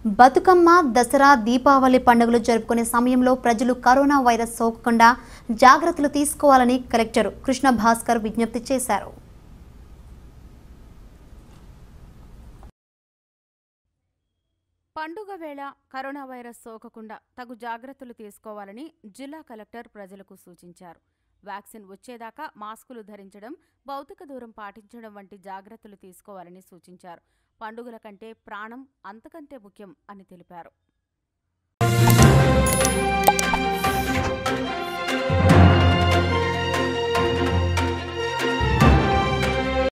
బతుకమ్మ దసరా దీపావళి పండుగలు జరుపుకునే సమయంలో ప్రజలు కరోనా వైరస్ సోకకుండా జాగ్రత్తలు తీసుకోవాలని కలెక్టర్ కృష్ణ భాస్కర్ విజ్ఞప్తి చేశారు పండుగ వేళ కరోనా వైరస్ సోకకుండా తగు జాగ్రత్తలు తీసుకోవాలని జిల్లా కలెక్టర్ ప్రజలకు సూచించారు వ్యాక్సిన్ వచ్చేదాకా మాస్కులు ధరించడం భౌతిక దూరం పాటించడం వంటి జాగ్రత్తలు తీసుకోవాలని సూచించారు పండుగల కంటే ప్రాణం అంతకంటే ముఖ్యం అని తెలిపారు